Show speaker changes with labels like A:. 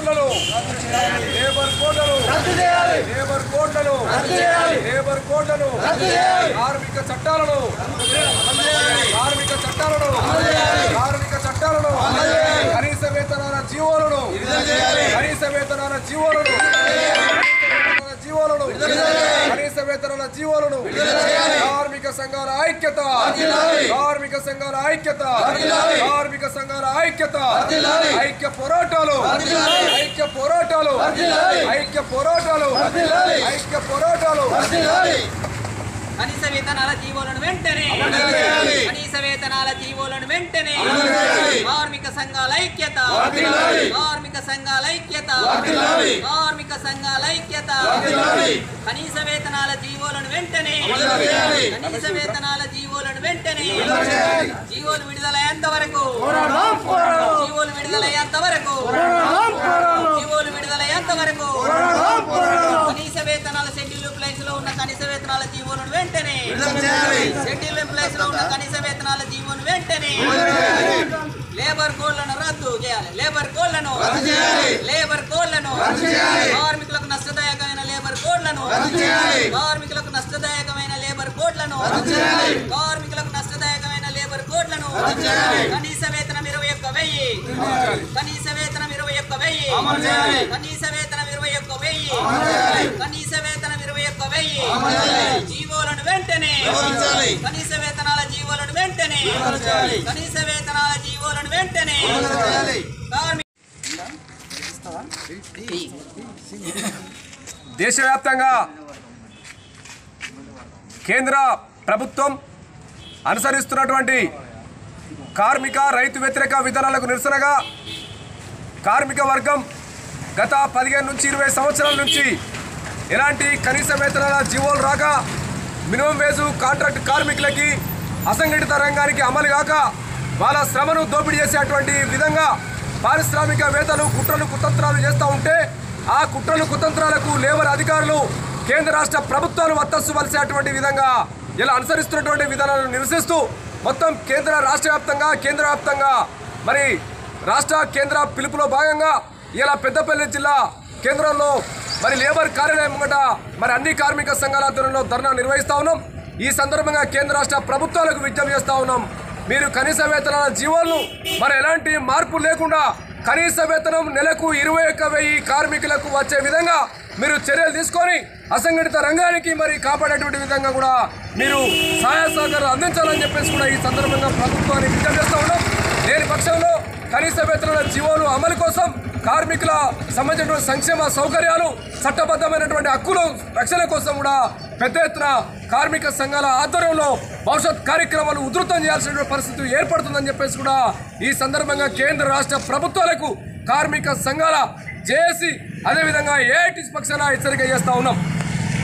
A: కోడ్లను లేబర్ కోడ్లను లేబర్ కోడ్లను లేబర్ కోడ్లను కార్మిక చట్టాలను కార్మిక చట్టాలను కార్మిక చట్టాలను కనీస వేతనాల జీవోలను కనీస వేతనాల జీవోలను జీవోలను కనీస వేతనాల జీవోలను కార్మిక సంఘాల ఐక్యత కార్మిక సంఘాల ఐక్యత కార్మిక సంఘాల ఐక్యత ఐక్య పోరాటాలు ఐక్య పోరాటాలు ఐక్య పోరాటాలు ఐక్య పోరాటాలు
B: కనీస వేతనాల జీవోలను వెంటనే కనీస వేతనాల జీవోలను వెంటనే కార్మిక సంఘాల ఐక్యత కార్మిక సంఘాల ఐక్యత కార్మిక సంఘాల ఐక్యత కనీస వేతనాల జీవోలను వెంటనే కనీస వేతనాల జీవోలను వెంటనే జీవోలు విడుదలయ్యేంత వరకు జీవోలు విడుదలయ్యేంత వరకు జీవోలు విడుదలయ్యేంత వరకు కనీస వేతనాల షెడ్యూల్ ప్లేస్ లో ఉన్న కనీస వేతనాల జీవోలను వెంటనే షెడ్యూల్ ప్లేస్ లో ఉన్న కనీస వేతనాల జీవోను వెంటనే లేబర్ కోడ్లను రద్దు చేయాలి లేబర్ కోడ్లను లేబర్ కోడ్లను కార్మికులకు నష్టదాయకమైన లేబర్ కోడ్లను కార్మికులకు నష్టదాయకమైన లేబర్ కోడ్లను కార్మికులకు నష్టదాయకమైన లేబర్ కోడ్లను కనీస వేతనం ఇరవై ఒక్క వెయ్యి కనీస వేతనం ఇరవై ఒక్క వెయ్యి కనీస వేతనం ఇరవై ఒక్క వెయ్యి కనీస వేతనం ఇరవై ఒక్క వెయ్యి జీవోలను వెంటనే కనీస వేతనాల జీవోలను వెంటనే కనీస వేతనాల జీవోలను వెంటనే కార్మిక
A: దేశవ్యాప్తంగా కేంద్ర ప్రభుత్వం అనుసరిస్తున్నటువంటి కార్మిక రైతు వ్యతిరేక విధానాలకు నిరసనగా కార్మిక వర్గం గత పదిహేను నుంచి ఇరవై సంవత్సరాల నుంచి ఎలాంటి కనీస వేతనాల జీవోలు రాక మినిమం వేజు కాంట్రాక్ట్ కార్మికులకి అసంఘటిత రంగానికి అమలు కాక వాళ్ళ శ్రమను దోపిడీ చేసేటువంటి విధంగా పారిశ్రామిక వేతలు కుట్రలు కుతంత్రాలు చేస్తూ ఉంటే ఆ కుట్రలు కుతంత్రాలకు లేబర్ అధికారులు కేంద్ర రాష్ట్ర ప్రభుత్వాలు వర్తించవలసినటువంటి విధంగా ఇలా అనుసరిస్తున్నటువంటి విధానాలను నిరసిస్తూ మొత్తం కేంద్ర రాష్ట్ర వ్యాప్తంగా కేంద్ర వ్యాప్తంగా మరి రాష్ట్ర కేంద్ర పిలుపులో భాగంగా ఇలా పెద్దపల్లి జిల్లా కేంద్రంలో మరి లేబర్ కార్యాలయం ముంగట మరి అన్ని కార్మిక సంఘాల ఆధ్వర్యంలో ధర్నా నిర్వహిస్తా ఉన్నాం ఈ సందర్భంగా కేంద్ర రాష్ట్ర ప్రభుత్వాలకు విజ్ఞప్తి చేస్తా ఉన్నాం మీరు కనీస వేతనాల జీవోలను మరి ఎలాంటి మార్పు లేకుండా కనీస వేతనం నెలకు ఇరవై ఒక్క వెయ్యి కార్మికులకు వచ్చే విధంగా మీరు చర్యలు తీసుకొని అసంఘటిత రంగానికి మరి కాపాడేటువంటి విధంగా కూడా మీరు సహాయ సహకారాలు అందించాలని చెప్పేసి కూడా ఈ సందర్భంగా ప్రభుత్వాన్ని విజ్ఞప్తి చేస్తా ఉన్నాం లేని పక్షంలో కనీస వేతనాల జీవోలు అమలు కోసం కార్మికుల సంబంధించినటువంటి సంక్షేమ సౌకర్యాలు చట్టబద్ధమైనటువంటి హక్కుల రక్షణ కోసం కూడా పెద్ద ఎత్తున కార్మిక సంఘాల ఆధ్వర్యంలో భవిష్యత్ కార్యక్రమాలు ఉధృతం చేయాల్సిన పరిస్థితి ఏర్పడుతుందని చెప్పేసి కూడా ఈ సందర్భంగా కేంద్ర రాష్ట్ర ప్రభుత్వాలకు కార్మిక సంఘాల జేఏసీ అదేవిధంగా ఏఐటీ పక్షాన హెచ్చరిక చేస్తా ఉన్నాం